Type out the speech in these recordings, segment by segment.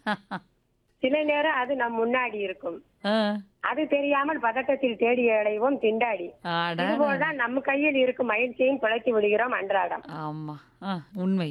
சில நேரம் அது நம் முன்னாடி இருக்கும் ஆ. அது தெரியாமல் பதட்டத்தில் தேடி அடைவோம் திண்டாடி அட இதுபோல்தான் நம் கையில் இருக்கும் மகிழ்ச்சியையும் தொலைத்து விடுகிறோம் அன்றாடம் ஆமா ஆ, உண்மை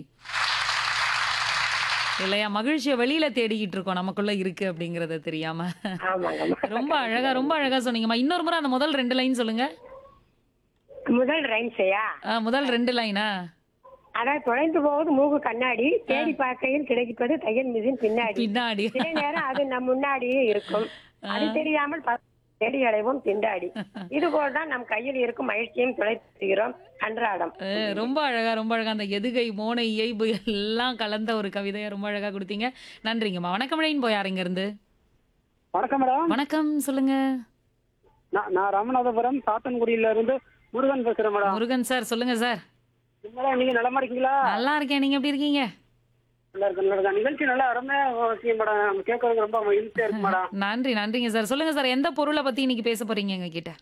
இல்லையா மகிழ்ச்சியை வெளியில தேடிக்கிட்டு இருக்கோம் நமக்குள்ள இருக்கு அப்படிங்கறத தெரியாம ஆமாங்கம்மா ரொம்ப அழகா ரொம்ப அழகா சொன்னீங்கம்மா இன்னொரு முறை அந்த முதல் ரெண்டு லைன் சொல்லுங்க முதல் ரைம்ஸையா ஆ, முதல் ரெண்டு லைனா அதாவது தொலைந்து போவது மூக்கு கண்ணாடி தேடி பார்க்கையில் கிடைப்பது தையல் மிஷின் பின்னாடி பின்னாடி சில நேரம் அது நம் முன்னாடியே இருக்கும் அது தெரியாமல் ப- தேடி அடைவோம் திண்டாடி இது போல்தான் நம் கையில் இருக்கும் மகிழ்ச்சியையும் தொலைத்துகிறோம் அன்றாடம் ஆ, ரொம்ப அழகா ரொம்ப அழகா அந்த எதுகை மோனை இயல்பு எல்லாம் கலந்த ஒரு கவிதையை ரொம்ப அழகா கொடுத்தீங்க நன்றிங்கம்மா வணக்கம் ரெயின் போய் யாருங்க இருந்து வணக்கம் மேடம் வணக்கம் சொல்லுங்க நான் நான் ராமநாதபுரம் சாத்தன்குடியில இருந்து முருகன் பேசுறேன் மேடம் முருகன் சார் சொல்லுங்க சார் மேடம் நீங்க நலமா இருக்கீங்களா நல்லா இருக்கேன் நீங்க எப்படி இருக்கீங்க நல்லா இருக்கு நல்லா இருக்கு நிகழ்ச்சி நல்லா அருமையா இருக்கீங்க மேடம் நம்ம கேட்கறதுக்கு ரொம்ப மகிழ்ச்சியா இருக்கு மேடம் நன்றி நன்றிங்க சார் சொல்லுங்க சார் எந்த பொருளை பத்தி இன்னைக்கு பேச போறீங்க எங்க கிட்ட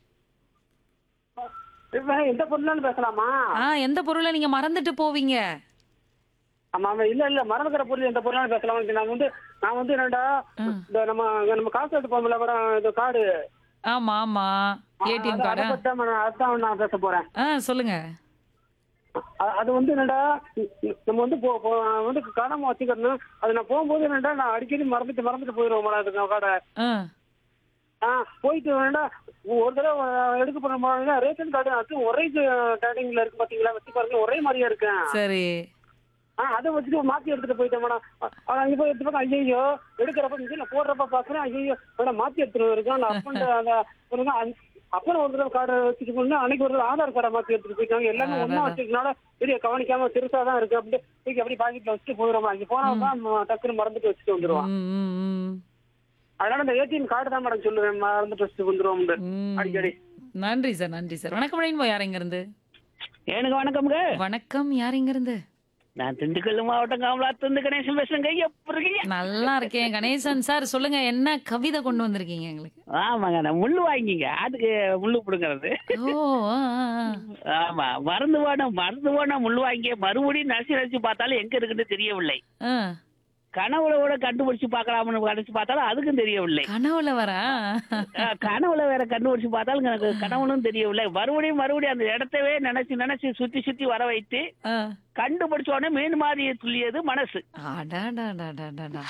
இப்ப எந்த பொருளாலும் பேசலாமா ஆ எந்த பொருளை நீங்க மறந்துட்டு போவீங்க ஆமா ஆமா இல்ல இல்ல மறந்துக்கிற பொருள் எந்த பொருளாலும் பேசலாம் நான் வந்து நான் வந்து என்னடா இந்த நம்ம நம்ம காசு எடுப்போம்ல மேடம் இந்த கார்டு ஆமா ஆமா ஏடிஎம் அதை கார்டா பத்தி தான் மேடம் அதுதான் நான் பேச போறேன் ஆ சொல்லுங்க அ- அது வந்து என்னடா நம்ம வந்து போ- போ- வந்து காணாம வச்சுக்கணும் அது நான் போகும்போது என்னடா நான் அடிக்கடி மறந்துட்டு மறந்துட்டு போயிடுவோம் மேடம் அதுக்கு கார்டை ஆ ஆ போயிட்டு வேணா ஒரு தடவை எடுக்க போன ரேஷன் கார்டு அது ஒரே டேட்டிங்ல இருக்கு பாத்தீங்களா வச்சு பாருங்க ஒரே மாதிரியா இருக்கேன் சரி ஆ அதை வச்சுட்டு மாத்தி எடுத்துட்டு போயிட்டேன் மேடம் ஆனா அங்க போய் எடுத்து ஐயோ எடுக்கிறப்ப இதுல போடுறப்ப பாக்குறேன் ஐயோ மேடம் மாத்தி எடுத்துட்டு இருக்கேன் நான் அப்பன் அந்த ஒருங்க அப்புறம் ஒரு தடவை கார்டை வச்சுட்டு போனா அன்னைக்கு ஒரு தடவை ஆதார் கார்டை மாத்தி எடுத்துட்டு போயிட்டாங்க எல்லாமே ஒண்ணா வச்சிருக்கனால பெரிய கவனிக்காம திருசா தான் இருக்கு அப்படி தூக்கி அப்படி பாக்கெட்ல வச்சுட்டு போயிடுவோம் அங்க போனா தான் டக்குன்னு மறந்துட்டு வச்சுட்டு வந்துருவான் ம், ம், ம். அதனால இந்த ஏடிஎம் கார்டு தான் மேடம் சொல்லுவேன் மறந்துட்டு வச்சுட்டு வந்துருவோம் ம். அடிக்கடி நன்றி சார் நன்றி சார் வணக்கம் ரெயின் போய் யாருங்க இருந்து எனக்கு வணக்கம்ங்க வணக்கம் யாருங்க இருந்து நான் திண்டுக்கல் மாவட்டம் காமலாத்திலிருந்து கணேசன் பேசுறேங்க எப்படி இருக்கீங்க நல்லா இருக்கேன் கணேசன் சார் சொல்லுங்க என்ன கவிதை கொண்டு வந்திருக்கீங்க எங்களுக்கு ஆமாங்க நான் முள்ளு வாங்கிங்க அதுக்கு முள்ளு பிடுங்கிறது ஓ ஆ, ஆ, ஆ. ஆமா மருந்து போன மருந்து போன முள்ளு வாங்கி மறுபடியும் நசி நசி பார்த்தாலும் எங்க இருக்குன்னு தெரியவில்லை ஆ, கனவுல கூட கண்டுபிடிச்சு பார்க்கலாம்னு கடைசி பார்த்தாலும் அதுக்கும் தெரியவில்லை கனவுல வரா அஹ், கனவுல வேற கண்டுபிடிச்சு பார்த்தாலும் எனக்கு கனவுலும் தெரியவில்லை மறுபடியும் மறுபடியும் அந்த இடத்தவே நினைச்சு நினைச்சு சுத்தி சுத்தி வர வைத்து ஆ. கண்டுபிடிச்ச உடனே மீன் மாதிரி துள்ளியது மனசு அடாடாடாடாடாடா.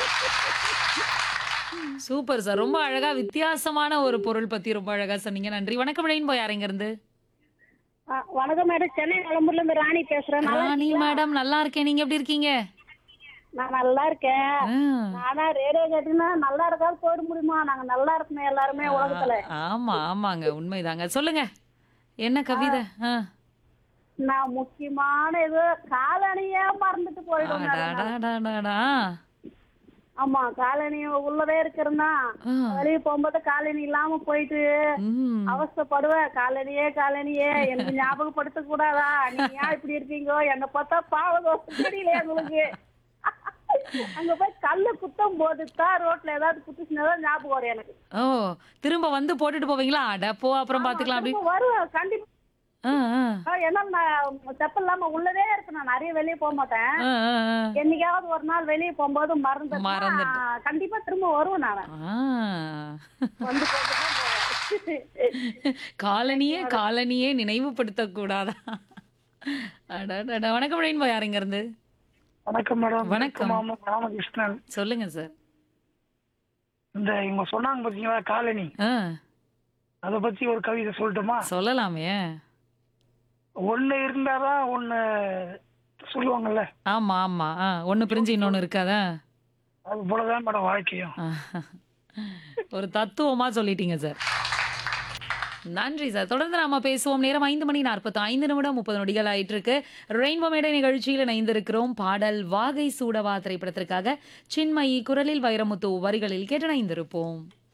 சூப்பர் சார் ரொம்ப அழகா வித்தியாசமான ஒரு பொருள் பத்தி ரொம்ப அழகா சொன்னீங்க நன்றி வணக்கம் ரெயின் போய் யாருங்க இருந்து வணக்கம் மேடம் சென்னை நலம்பூர்ல இருந்து ராணி பேசுறேன் நல்லா ராணி மேடம் நல்லா இருக்கேன் நீங்க எப்படி இருக்கீங்க நான் நல்லா இருக்கேன் ஆ. ஆனா ரேடியோ கேட்டீங்கன்னா நல்லா இருக்காது போயிட முடியுமா நாங்க நல்லா இருக்கணும் எல்லாருமே உலகத்துல ஆமா ஆமாங்க உண்மைதாங்க சொல்லுங்க என்ன கவிதை ஆ. நான் முக்கியமான இது காலணியே மறந்துட்டு போயிடும் madam. அடாடாடாடாடா. ஆமா காலனி உள்ளதே இருக்கிறேன்னா ஆ. வெளியே போகும்போது காலனி இல்லாம போயிட்டு ம். அவஸ்தைப்படுவேன் காலனியே காலனியே எனக்கு ஞாபகப்படுத்த கூடாதா நீங்க ஏன் இப்படி இருக்கீங்க என்ன பார்த்தா பாவம் தெரியல உங்களுக்கு அங்க போய் கல்லு குத்தம் போது தான் ரோட்ல ஏதாவது குத்துச்சுனாதான் ஞாபகம் வரும் எனக்கு ஓ திரும்ப வந்து போட்டுட்டு போவீங்களா அட போ அப்புறம் பாத்துக்கலாம் அப்படி திரும்ப வருவேன் கண்டிப்பா ஆ, ஆ. ஆ, ஏன்னா நான் செப்பல் இல்லாம உள்ளதே இருப்பேன் நான் நிறைய வெளியே போக மாட்டேன் ஆ, ஆ, ஆ. என்னைக்காவது ஒரு நாள் வெளியே போகும்போது மறந்து மறந்துட்டு. கண்டிப்பா திரும்ப வருவேன் நான் ஆ. வந்து போட்டு தான் போவேன். காலனியே காலனியே நினைவுபடுத்த கூடாதா அடடடா. வணக்கம் ரெயின்போ யாருங்க இருந்து வணக்கம் மேடம் வணக்கம். மாமா ராமகிருஷ்ணன் சொல்லுங்க சார் இந்த இவங்க சொன்னாங்க பாத்தீங்களா காலனி ஆ, அத பத்தி ஒரு கவிதை சொல்லட்டுமா சொல்லலாமே ஒண்ணு இருந்தாதான் ஒண்ணு சொல்லுவாங்கல்ல ஆமா ஆமா ஆ, ஒண்ணு பிரிஞ்சு இன்னொன்னு இருக்காதா அது போலதான் மேடம் வாழ்க்கையும் ஆ. ஒரு தத்துவமா சொல்லிட்டீங்க சார் நன்றி சார் தொடர்ந்து நாம பேசுவோம் நேரம் ஐந்து மணி நாற்பத்தி ஐந்து நிமிடம் முப்பது நொடிகள் ஆயிட்டு இருக்கு ரெயின்போ மேடை நிகழ்ச்சியில் இணைந்திருக்கிறோம் பாடல் வாகை சூடவா திரைப்படத்திற்காக சின்மயி குரலில் வைரமுத்து வரிகளில் கேட்டு இணைந்திருப்போம்